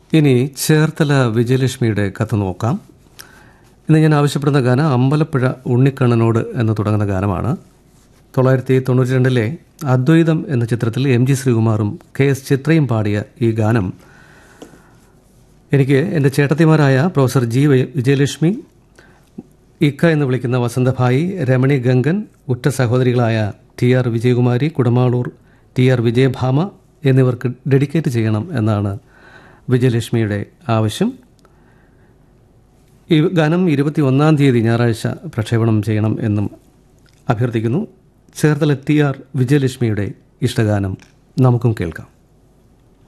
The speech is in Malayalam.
ഇനി ചേർത്തല വിജയലക്ഷ്മിയുടെ കത്ത് നോക്കാം ഇന്ന് ഞാൻ ആവശ്യപ്പെടുന്ന ഗാനം അമ്പലപ്പുഴ ഉണ്ണിക്കണ്ണനോട് എന്ന് തുടങ്ങുന്ന ഗാനമാണ് തൊള്ളായിരത്തി തൊണ്ണൂറ്റി രണ്ടിലെ അദ്വൈതം എന്ന ചിത്രത്തിൽ എം ജി ശ്രീകുമാറും കെ എസ് ചിത്രയും പാടിയ ഈ ഗാനം എനിക്ക് എൻ്റെ ചേട്ടത്തിമാരായ professor G V- Vijayalakshmi Ikka എന്ന് വിളിക്കുന്ന വസന്തഭായി രമണി ഗംഗൻ ഉറ്റ സഹോദരികളായ T R Vijayakumari Kudamaloor T R Vijayabhama എന്നിവർക്ക് ഡെഡിക്കേറ്റ് ചെയ്യണം എന്നാണ് വിജയലക്ഷ്മിയുടെ ആവശ്യം ഈ ഗാനം ഇരുപത്തി ഒന്നാം തീയതി ഞായറാഴ്ച പ്രക്ഷേപണം ചെയ്യണം എന്നും അഭ്യർത്ഥിക്കുന്നു ചേർത്തല ടി ആർ വിജയലക്ഷ്മിയുടെ ഇഷ്ടഗാനം നമുക്കും കേൾക്കാം